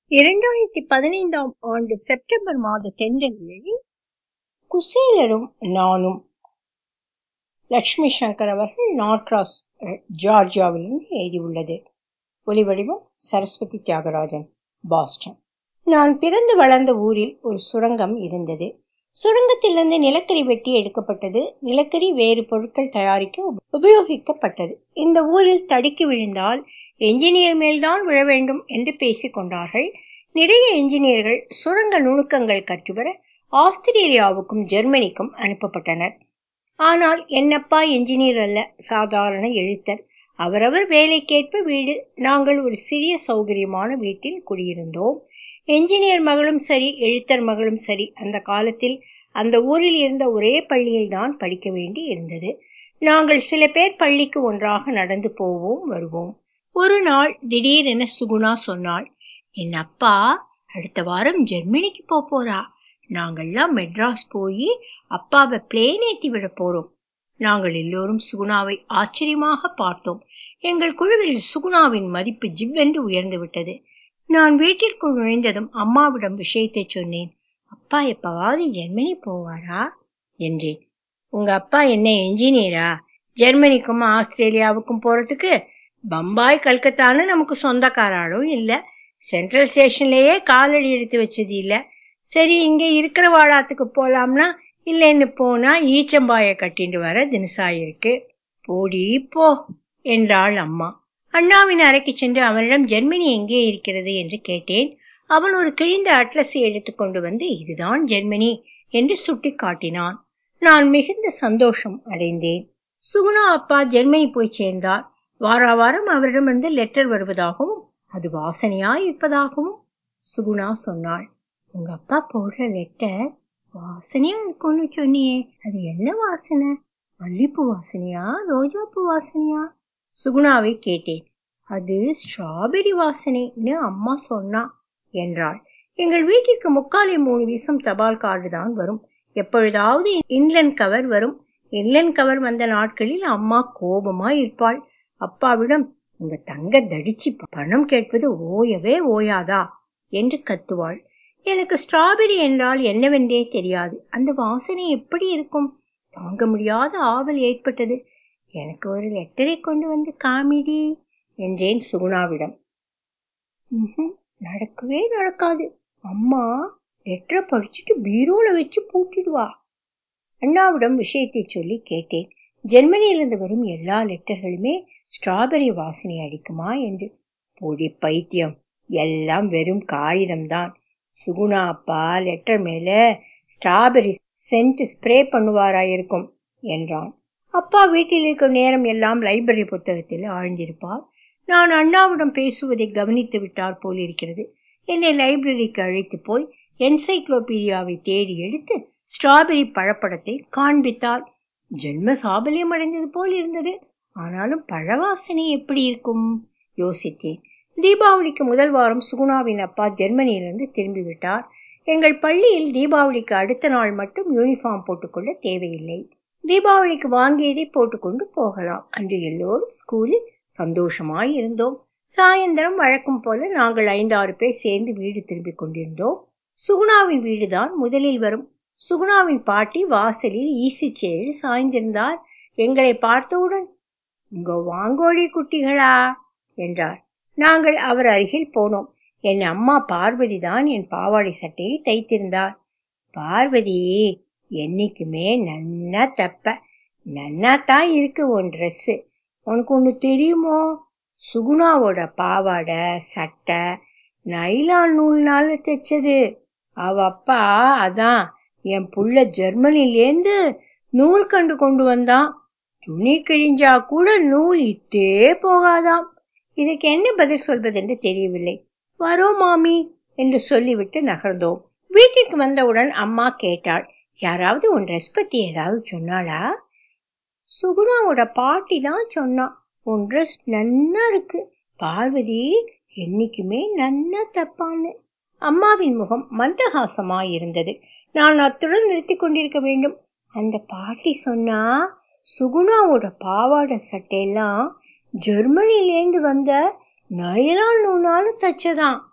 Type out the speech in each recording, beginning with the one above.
இரண்டாயிரத்தி பதினைந்தாம் ஆண்டு செப்டம்பர் மாத தென்றலில் குசேலரும் நானும் லட்சுமி சங்கர் அவர்கள் நார்க்ராஸ் ஜார்ஜியாவிலிருந்து எழுதியுள்ளது ஒலிவடிவம் சரஸ்வதி தியாகராஜன் பாஸ்டன் நான் பிறந்து வளர்ந்த ஊரில் ஒரு சுரங்கம் இருந்தது சுரங்கத்திலிருந்து நிலக்கரி வெட்டி எடுக்கப்பட்டது நிலக்கரி வேறு பொருட்கள் தயாரிக்க உபயோகிக்கப்பட்டது இந்த ஊரில் தடுக்கி விழுந்தால் என்ஜினியர் மேல்தான் விழ வேண்டும் என்று பேசிக் கொண்டார்கள் நிறைய என்ஜினியர்கள் சுரங்க நுணுக்கங்கள் கற்றுவர ஆஸ்திரேலியாவுக்கும் ஜெர்மனிக்கும் அனுப்பப்பட்டனர் ஆனால் என்னப்பா என்ஜினியர் அல்ல சாதாரண எழுத்தர் அவரவர் வேலைக்கேற்ப வீடு நாங்கள் ஒரு சிறிய சௌகரியமான வீட்டில் குடியிருந்தோம் என்ஜினியர் மகளும் சரி எழுத்தர் மகளும் சரி அந்த காலத்தில் அந்த ஊரில் இருந்த ஒரே பள்ளியில் தான் படிக்க வேண்டி இருந்தது நாங்கள் சில பேர் பள்ளிக்கு ஒன்றாக நடந்து போவோம் வருவோம் ஒரு நாள் திடீரென சுகுணா சொன்னாள் என் அப்பா அடுத்த வாரம் ஜெர்மனிக்கு போறா நாங்கள்லாம் மெட்ராஸ் போய் அப்பாவை பிளேன் ஏற்றி விட போறோம் நாங்கள் எல்லோரும் சுகுணாவை ஆச்சரியமாக பார்த்தோம் எங்கள் குழுவில் சுகுணாவின் மதிப்பு ஜிவ்வென்று உயர்ந்து விட்டது நான் வீட்டிற்குள் நுழைந்ததும் அம்மாவிடம் விஷயத்தை சொன்னேன் அப்பா எப்பவாவது ஜெர்மனி போவாரா என்றேன் உங்க அப்பா என்ன என்ஜினியரா ஜெர்மனிக்கும் ஆஸ்திரேலியாவுக்கும் போறதுக்கு பம்பாய் கல்கத்தான்னு நமக்கு சொந்தக்காராலும் இல்லை சென்ட்ரல் ஸ்டேஷன்லயே காலடி எடுத்து வச்சது இல்லை சரி இங்க இருக்கிற வாழாத்துக்கு போலாம்னா இல்லைன்னு போனா ஈச்சம்பாய கட்டிட்டு வர தினசாயிருக்கு போடி போ என்றாள் அம்மா அண்ணாவின் அறைக்கு சென்று அவனிடம் ஜெர்மனி எங்கே இருக்கிறது என்று கேட்டேன் அவன் ஒரு கிழிந்த அட்லஸை எடுத்துக்கொண்டு வந்து இதுதான் ஜெர்மனி என்று சுட்டி காட்டினான் நான் மிகுந்த சந்தோஷம் அடைந்தேன் சுகுணா அப்பா ஜெர்மனி போய் சேர்ந்தார் வாரா வாரம் அவரிடமிருந்து லெட்டர் வருவதாகவும் அது வாசனையா இருப்பதாகவும் சுகுணா சொன்னாள் உங்க அப்பா போடுற லெட்டர் வாசனையா இருக்கும்னு சொன்னியே அது என்ன வாசனை மல்லிப்பூ வாசனையா ரோஜாப்பூ வாசனையா சுகுணாவை கேட்டேன் அது ஸ்ட்ராபெரி வாசனைன்னு அம்மா சொன்னா என்றாள் எங்கள் வீட்டிற்கு முக்காலே மூணு வீசம் தபால் கார்டு தான் வரும் எப்பொழுதாவது இன்லன் கவர் வரும் இன்லன் கவர் வந்த நாட்களில் அம்மா கோபமா இருப்பாள் அப்பாவிடம் உங்க தங்க தடிச்சு பணம் கேட்பது ஓயவே ஓயாதா என்று கத்துவாள் எனக்கு ஸ்ட்ராபெரி என்றால் என்னவென்றே தெரியாது அந்த வாசனை எப்படி இருக்கும் தாங்க முடியாத ஆவல் ஏற்பட்டது எனக்கு ஒரு லெட்டரை கொண்டு வந்து காமிடி என்றேன் சுகுணாவிடம் நடக்கவே நடக்காது அம்மா லெட்டரை படிச்சுட்டு பீரோல வச்சு பூட்டிடுவா அண்ணாவிடம் விஷயத்தை சொல்லி கேட்டேன் ஜெர்மனியிலிருந்து வரும் எல்லா லெட்டர்களுமே ஸ்ட்ராபெரி வாசனை அடிக்குமா என்று பொடி பைத்தியம் எல்லாம் வெறும் காகிதம்தான் சுகுணா அப்பா லெட்டர் மேல ஸ்ட்ராபெரி சென்ட் ஸ்ப்ரே பண்ணுவாரா இருக்கும் என்றான் அப்பா வீட்டில் இருக்கும் நேரம் எல்லாம் லைப்ரரி புத்தகத்தில் ஆழ்ந்திருப்பார் நான் அண்ணாவிடம் பேசுவதை கவனித்து விட்டார் போல் இருக்கிறது என்னை லைப்ரரிக்கு அழைத்து போய் என்சைக்ளோபீடியாவை தேடி எடுத்து ஸ்ட்ராபெரி பழப்படத்தை காண்பித்தார் ஜென்ம சாபல்யம் அடைந்தது போல் இருந்தது ஆனாலும் பழவாசனை எப்படி இருக்கும் யோசித்தேன் தீபாவளிக்கு முதல் வாரம் சுகுணாவின் அப்பா ஜெர்மனியிலிருந்து திரும்பி விட்டார் எங்கள் பள்ளியில் தீபாவளிக்கு அடுத்த நாள் மட்டும் யூனிஃபார்ம் போட்டுக்கொள்ள தேவையில்லை தீபாவளிக்கு வாங்கியதை போட்டுக்கொண்டு போகலாம் அன்று எல்லோரும் ஸ்கூலில் சந்தோஷமாய் இருந்தோம் சாயந்தரம் வழக்கம் போல நாங்கள் ஐந்தாறு பேர் சேர்ந்து வீடு திரும்பிக் கொண்டிருந்தோம் சுகுணாவின் வீடுதான் முதலில் வரும் சுகுணாவின் பாட்டி வாசலில் ஈசி சேரில் சாய்ந்திருந்தார் எங்களை பார்த்தவுடன் உங்க வாங்கோழி குட்டிகளா என்றார் நாங்கள் அவர் அருகில் போனோம் என் அம்மா பார்வதி தான் என் பாவாடை சட்டையை தைத்திருந்தார் பார்வதி என்னைக்குமே நன்னா தப்ப நன்னா தான் இருக்கு உன் ட்ரெஸ்ஸு உனக்கு ஒன்று தெரியுமோ சுகுணாவோட பாவாடை சட்டை நைலான் நூல்னால தைச்சது அவ அப்பா அதான் என் புள்ள ஜெர்மனிலேருந்து நூல் கண்டு கொண்டு வந்தான் துணி கிழிஞ்சா கூட நூல் இத்தே போகாதாம் இதுக்கு என்ன பதில் சொல்வதென்று தெரியவில்லை வரோம் மாமி என்று சொல்லிவிட்டு நகர்ந்தோம் வீட்டிற்கு வந்தவுடன் அம்மா கேட்டாள் யாராவது உன் ட்ரெஸ் பத்தி ஏதாவது சொன்னாளா சுகுணாவோட பாட்டி தான் சொன்னான் உன் ட்ரெஸ் நன்னா இருக்கு பார்வதி என்னைக்குமே நன்னா தப்பான்னு அம்மாவின் முகம் மந்தகாசமாய் இருந்தது நான் அத்துடன் நிறுத்தி கொண்டிருக்க வேண்டும் அந்த பாட்டி சொன்னா சுகுணாவோட பாவாடை சட்டையெல்லாம் ஜெர்மனிலேருந்து வந்த நைலான் நூலால தச்சதான்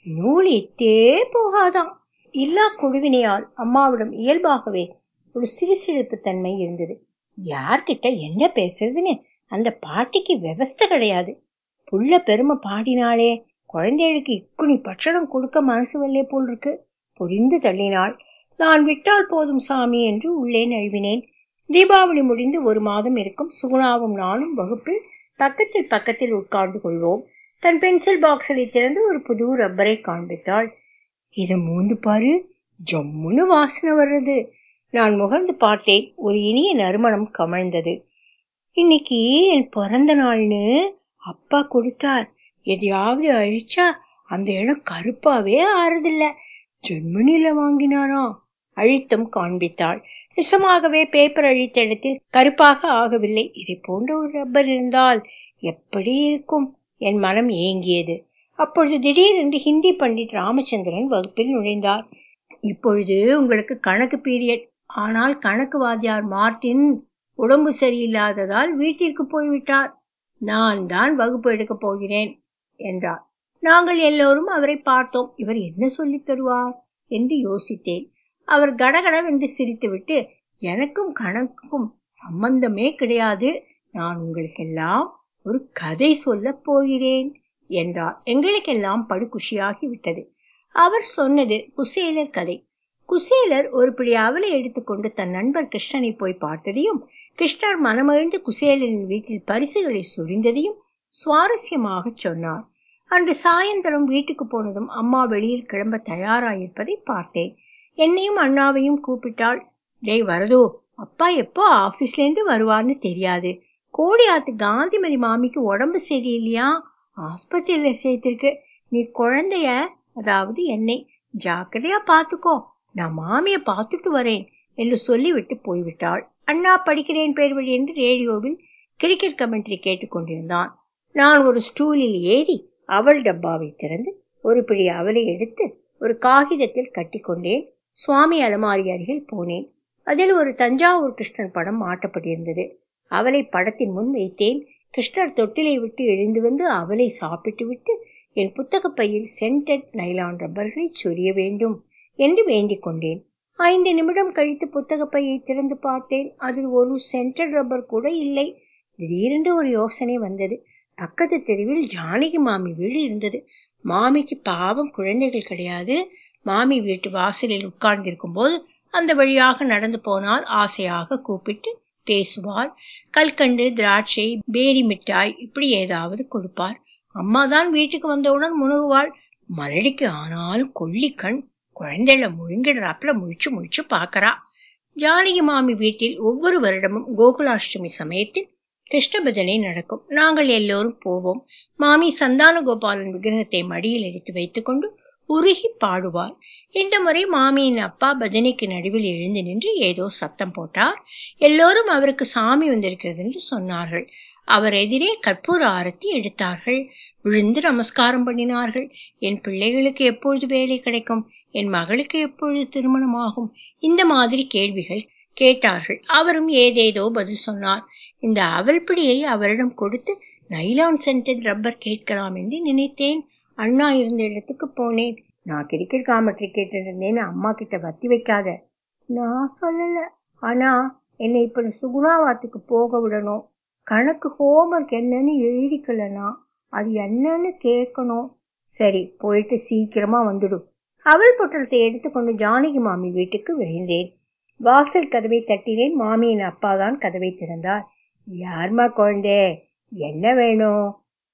நூல் இத்தே போகாதாம் இல்லா குழுவினையால் அம்மாவிடம் இயல்பாகவே ஒரு சிறுசிறுப்பு தன்மை இருந்தது யார்கிட்ட என்ன பேசுறதுன்னு அந்த பாட்டிக்கு விவஸ்தை கிடையாது புள்ள பெருமை பாடினாளே குழந்தைகளுக்கு இக்குனி பட்சணம் கொடுக்க மனசு வரலே போல் இருக்கு புரிந்து தள்ளினாள் நான் விட்டால் போதும் சாமி என்று உள்ளே நழுவினேன் தீபாவளி முடிந்து ஒரு மாதம் இருக்கும் சுகுணாவும் நானும் வகுப்பில் பக்கத்தில் பக்கத்தில் உட்கார்ந்து கொள்வோம் தன் பென்சில் பாக்ஸில் திறந்து ஒரு புது ரப்பரை காண்பித்தாள் இதை மூந்து பாரு ஜம்முன்னு வாசனை வர்றது நான் முகர்ந்து பார்த்தேன் ஒரு இனிய நறுமணம் கமழ்ந்தது இன்னைக்கு என் பிறந்த நாள்னு அப்பா கொடுத்தார் எதையாவது அழிச்சா அந்த இடம் கருப்பாவே ஆறதில்ல ஜெர்மனில வாங்கினாராம் அழித்தும் காண்பித்தாள் நிசமாகவே பேப்பர் அழித்த இடத்தில் கருப்பாக ஆகவில்லை இதை போன்ற ஒரு ரப்பர் இருந்தால் எப்படி இருக்கும் என் மனம் ஏங்கியது அப்பொழுது திடீரென்று ஹிந்தி பண்டிட் ராமச்சந்திரன் வகுப்பில் நுழைந்தார் இப்பொழுது உங்களுக்கு கணக்கு பீரியட் ஆனால் கணக்கு வாத்தியார் மார்டின் உடம்பு சரியில்லாததால் வீட்டிற்கு போய்விட்டார் நான் தான் வகுப்பு எடுக்கப் போகிறேன் என்றார் நாங்கள் எல்லோரும் அவரை பார்த்தோம் இவர் என்ன சொல்லித் தருவார் என்று யோசித்தேன் அவர் கடகடவென்று சிரித்துவிட்டு எனக்கும் கணக்குக்கும் சம்பந்தமே கிடையாது நான் உங்களுக்கெல்லாம் ஒரு கதை சொல்லப் போகிறேன் என்றார் எங்களுக்கெல்லாம் படுகுஷியாகி விட்டது அவர் சொன்னது குசேலர் கதை குசேலர் ஒரு பிடி அவலை எடுத்துக்கொண்டு தன் நண்பர் கிருஷ்ணனை போய் பார்த்ததையும் கிருஷ்ணர் மனமகிழ்ந்து குசேலரின் வீட்டில் பரிசுகளை சொரிந்ததையும் சுவாரஸ்யமாக சொன்னார் அன்று சாயந்தரம் வீட்டுக்கு போனதும் அம்மா வெளியில் கிளம்ப தயாராயிருப்பதை பார்த்தேன் என்னையும் அண்ணாவையும் கூப்பிட்டாள் டேய் வரதோ அப்பா எப்போ ஆபீஸ்லேருந்து வருவார்னு தெரியாது கோடியாத்து காந்திமதி மாமிக்கு உடம்பு சரியில்லையா ஆஸ்பத்திரியில சேர்த்திருக்கு நீ குழந்தைய அதாவது என்னை ஜாக்கிரதையா பாத்துக்கோ நான் மாமிய பார்த்துட்டு வரேன் என்று சொல்லிவிட்டு போய்விட்டாள் அண்ணா படிக்கிறேன் பேர் வழி என்று ரேடியோவில் கிரிக்கெட் கமெண்ட்ரி கேட்டுக்கொண்டிருந்தான் நான் ஒரு ஸ்டூலில் ஏறி அவள் டப்பாவை திறந்து ஒரு பிடி அவலை எடுத்து ஒரு காகிதத்தில் கட்டிக்கொண்டேன் சுவாமி அலமாரி அருகில் போனேன் அதில் ஒரு தஞ்சாவூர் கிருஷ்ணன் படம் மாட்டப்பட்டிருந்தது அவளை படத்தின் முன் வைத்தேன் கிருஷ்ணர் தொட்டிலை விட்டு எழுந்து வந்து அவளை சாப்பிட்டு விட்டு என் புத்தக பையில் சென்டட் நைலான் ரப்பர்களை சொரிய வேண்டும் என்று வேண்டிக் கொண்டேன் ஐந்து நிமிடம் கழித்து புத்தக பையை திறந்து பார்த்தேன் அதில் ஒரு சென்டட் ரப்பர் கூட இல்லை திடீரென்று ஒரு யோசனை வந்தது பக்கத்து தெருவில் ஜானகி மாமி வீடு இருந்தது மாமிக்கு பாவம் குழந்தைகள் கிடையாது மாமி வீட்டு வாசலில் உட்கார்ந்திருக்கும் போது அந்த வழியாக நடந்து போனால் ஆசையாக கூப்பிட்டு பேசுவார் கல்கண்டு திராட்சை பேரி மிட்டாய் இப்படி ஏதாவது கொடுப்பார் அம்மா தான் வீட்டுக்கு வந்தவுடன் முணுகுவாள் மலடிக்கு ஆனாலும் கொல்லிக்கண் குழந்தைகளை முழுங்கிடுறாப்புல முழிச்சு முழிச்சு பாக்கறா ஜானகி மாமி வீட்டில் ஒவ்வொரு வருடமும் கோகுலாஷ்டமி சமயத்தில் கிருஷ்ண பஜனை நடக்கும் நாங்கள் எல்லோரும் போவோம் மாமி சந்தான கோபாலன் விக்கிரகத்தை மடியில் எடுத்து வைத்துக்கொண்டு உருகி பாடுவார் இந்த முறை மாமியின் அப்பா பஜனைக்கு நடுவில் எழுந்து நின்று ஏதோ சத்தம் போட்டார் எல்லோரும் அவருக்கு சாமி வந்திருக்கிறது என்று சொன்னார்கள் அவர் எதிரே கற்பூர ஆரத்தி எடுத்தார்கள் விழுந்து நமஸ்காரம் பண்ணினார்கள் என் பிள்ளைகளுக்கு எப்பொழுது வேலை கிடைக்கும் என் மகளுக்கு எப்பொழுது திருமணமாகும் இந்த மாதிரி கேள்விகள் கேட்டார்கள் அவரும் ஏதேதோ பதில் சொன்னார் இந்த அவல்பிடியை அவரிடம் கொடுத்து நைலான் சென்டட் ரப்பர் கேட்கலாம் என்று நினைத்தேன் அண்ணா இருந்த இடத்துக்கு போனேன் நான் கிரிக்கெட் காமெட்ரி கேட்டிருந்தேன்னு அம்மா கிட்ட வத்தி வைக்காத நான் சொல்லல ஆனா என்னை இப்ப சுகுணாவாத்துக்கு போக விடணும் கணக்கு ஹோம்ஒர்க் என்னன்னு எழுதிக்கலனா அது என்னன்னு கேட்கணும் சரி போயிட்டு சீக்கிரமா வந்துடும் அவள் பொட்டலத்தை எடுத்துக்கொண்டு ஜானகி மாமி வீட்டுக்கு விரைந்தேன் வாசல் கதவை தட்டினேன் மாமியின் அப்பா தான் கதவை திறந்தார் யார்மா குழந்தே என்ன வேணும்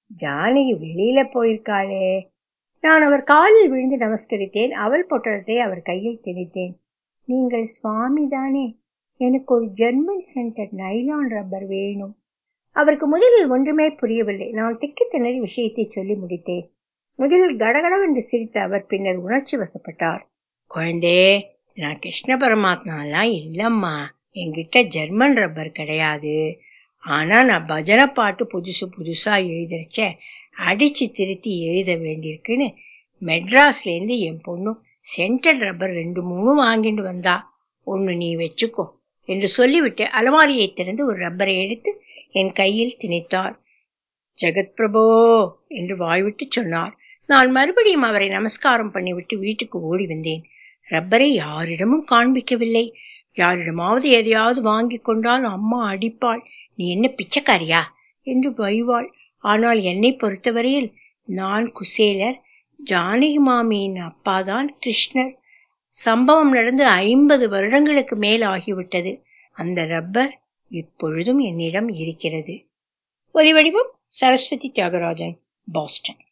ஜானகி வெளியில போயிருக்காளே நான் அவர் காலில் விழுந்து நமஸ்கரித்தேன் அவள் பொட்டலத்தை அவர் கையில் திணித்தேன் நீங்கள் சுவாமி தானே எனக்கு ஒரு ஜெர்மன் சென்டர் நைலான் ரப்பர் வேணும் அவருக்கு முதலில் ஒன்றுமே புரியவில்லை நான் திக்கி திணறி விஷயத்தை சொல்லி முடித்தேன் முதலில் கடகடவென்று சிரித்த அவர் பின்னர் உணர்ச்சி வசப்பட்டார் குழந்தே நான் கிருஷ்ண பரமாத்மாலாம் இல்லம்மா என்கிட்ட ஜெர்மன் ரப்பர் கிடையாது ஆனா நான் பஜனை பாட்டு புதுசு புதுசா எழுதிருச்ச அடிச்சு திருத்தி எழுத வேண்டியிருக்குன்னு மெட்ராஸ்லேருந்து என் பொண்ணு சென்டர் ரப்பர் ரெண்டு மூணு வாங்கிட்டு வந்தா ஒன்று நீ வச்சுக்கோ என்று சொல்லிவிட்டு அலமாரியை திறந்து ஒரு ரப்பரை எடுத்து என் கையில் திணித்தார் ஜெகத் பிரபோ என்று வாய்விட்டு சொன்னார் நான் மறுபடியும் அவரை நமஸ்காரம் பண்ணிவிட்டு வீட்டுக்கு ஓடி வந்தேன் ரப்பரை யாரிடமும் காண்பிக்கவில்லை யாரிடமாவது எதையாவது வாங்கி கொண்டால் அம்மா அடிப்பாள் நீ என்ன பிச்சைக்காரியா என்று வைவாள் ஆனால் என்னை பொறுத்தவரையில் நான் குசேலர் ஜானகி மாமியின் அப்பாதான் கிருஷ்ணர் சம்பவம் நடந்து ஐம்பது வருடங்களுக்கு மேல் ஆகிவிட்டது அந்த ரப்பர் இப்பொழுதும் என்னிடம் இருக்கிறது ஒலி வடிவம் சரஸ்வதி தியாகராஜன் பாஸ்டன்